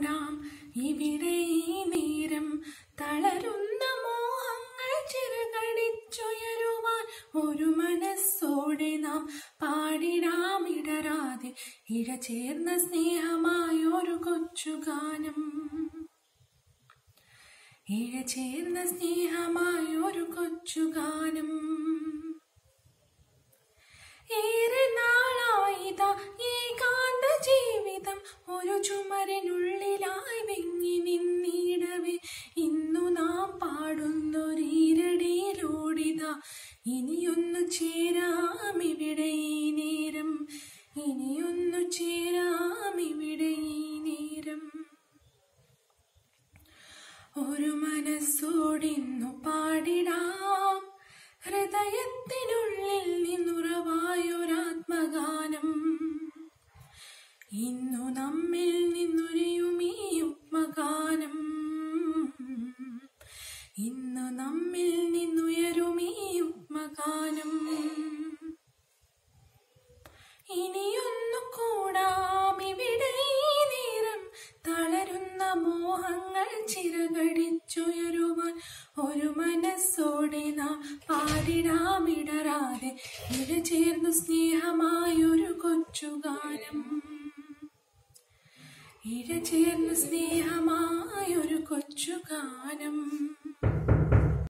കൂടാം ഇവിടെ ഈ നേരം തളരുന്ന മോഹങ്ങൾ ചിറകടിച്ചുയരുവാൻ ഒരു മനസ്സോടെ നാം പാടിടാം ഇടരാതെ ഇഴ ചേർന്ന സ്നേഹമായൊരു കൊച്ചു ഗാനം ഇഴ ചേർന്ന സ്നേഹമായൊരു കൊച്ചു ഗാനം ഏറെ നാളായിതാ ഏകാന്ത ജീവിതം ഒരു ചുമരിനുള്ളിലായി വെങ്ങി നിന്നിടവേ ഇന്നു നാം പാടുന്നൊരീരടിയിലോടിതാ ഇനിയൊന്നു ചേരാം ഇവിടെ ഈ നേരം ഇനിയൊന്നു ചേരാം ഇവിടെ ഈ നേരം ഒരു മനസ്സോടിന്നു പാടിടാം ഹൃദയത്തിനുള്ളിൽ നിന്നുറവായൊരാത്മഗാനം ഇന്നു നമ്മിൽ നിന്നുരയും ഈ ഉപ്മഗാനം ഇന്നു നമ്മിൽ നിന്നുയരും ഈ ഉപ്മഗാനം ഇനിയൊന്നു കൂടാം ഇവിടെ ഈ നേരം തളരുന്ന മോഹങ്ങൾ ചിറകടിച്ചുയരുവാൻ ഒരു മനസ്സോടെ നാം പാടിടാം ഇടറാതെ ഇഴ ചേർന്നു സ്നേഹമായൊരു കൊച്ചുഗാനം ഇഴ ചേർന്ന് സ്നേഹമായൊരു കൊച്ചുഗാനം